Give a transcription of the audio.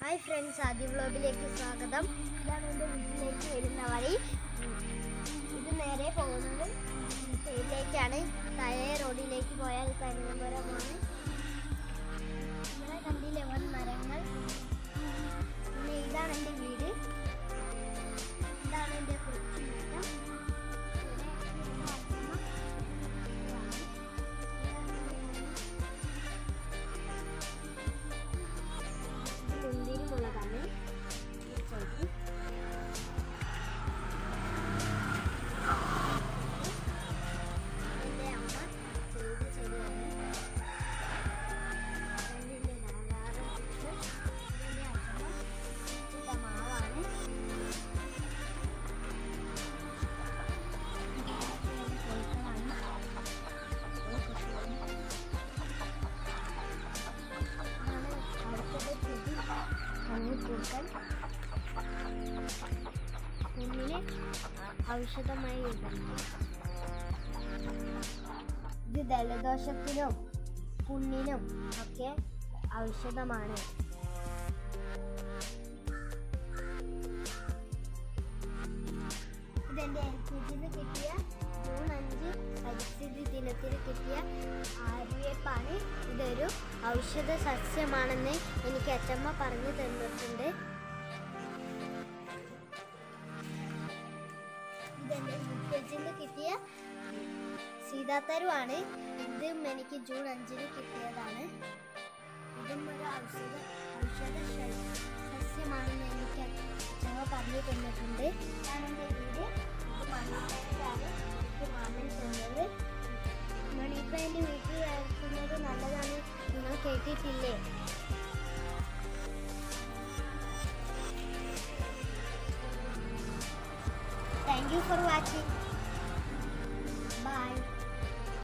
Hi friends ആദ്യ വ്ലോഗിലേക്ക് സ്വാഗതം ഇതാണ് എൻ്റെ വീട്ടിലേക്ക് വരുന്ന വഴി ഇത് നേരെ പോകുന്നത് സൈഡിലേക്കാണ് താഴെ റോഡിലേക്ക് പോയാൽ കന്യാപുരമാണ് ഇവിടെ കണ്ടില്ലേ വൻ മരങ്ങൾ പിന്നെ ഇതാണ് എൻ്റെ വീട് ഇതാണ് എൻ്റെ കൊച്ചു വീട് ഇവിടെ എൻ്റെ അമ്മ ഇതാണ്. മുന്തിരിമുളകാണ് ഈ സൈഡ് എൻ്റെ അമ്മ ചെയ്ത് ചെടിയാണ് അതിൻ്റെ ധാരാളം ചുറ്റ് എൻ്റെ അച്ഛമ്മ ചുറ്റ മാവാണ് പൂക്കൾ കുഞ്ഞിന് ഔഷധമായി ഇടുന്നു ഇത് ജലദോഷത്തിനും പുണ്ണിനും ഒക്കെ ഔഷധമാണ് ഇതെന്റെ എൽ കെ ജിന്ന് കിട്ടിയ ജൂൺ അഞ്ച് പരിസ്ഥിതി ദിനത്തിന് കിട്ടിയ ആര്യപ്പാണ് ഇതൊരു ഔഷധ സസ്യമാണെന്ന് എനിക്ക് അച്ചമ്മ പറഞ്ഞു തന്നിട്ടുണ്ട് ഇതെന്റെ യു കെ ജിന്ന് കിട്ടിയ സീതാത്തരുവാണ് ഇതും എനിക്ക് ജൂൺ അഞ്ചിന് കിട്ടിയതാണ് ഇതും ഒരു ഔഷധ ഔഷധ ശ- സസ്യമാണെന്ന് എനിക്ക് അച്ഛമ്മ പറഞ്ഞു തന്നിട്ടുണ്ട് ഇതാണ് എൻ്റെ വീട് ഇത് മണി പ്ലാന്റാണ് എനിക്ക് മാമൻ തന്നത് മണി പ്ലാന്റ് വീട്ടിൽ വളർത്തുന്നത് നല്ലതാണ് നിങ്ങൾ കേട്ടിട്ടില്ലേ താങ്ക് യു ഫോർ വാച്ചിങ്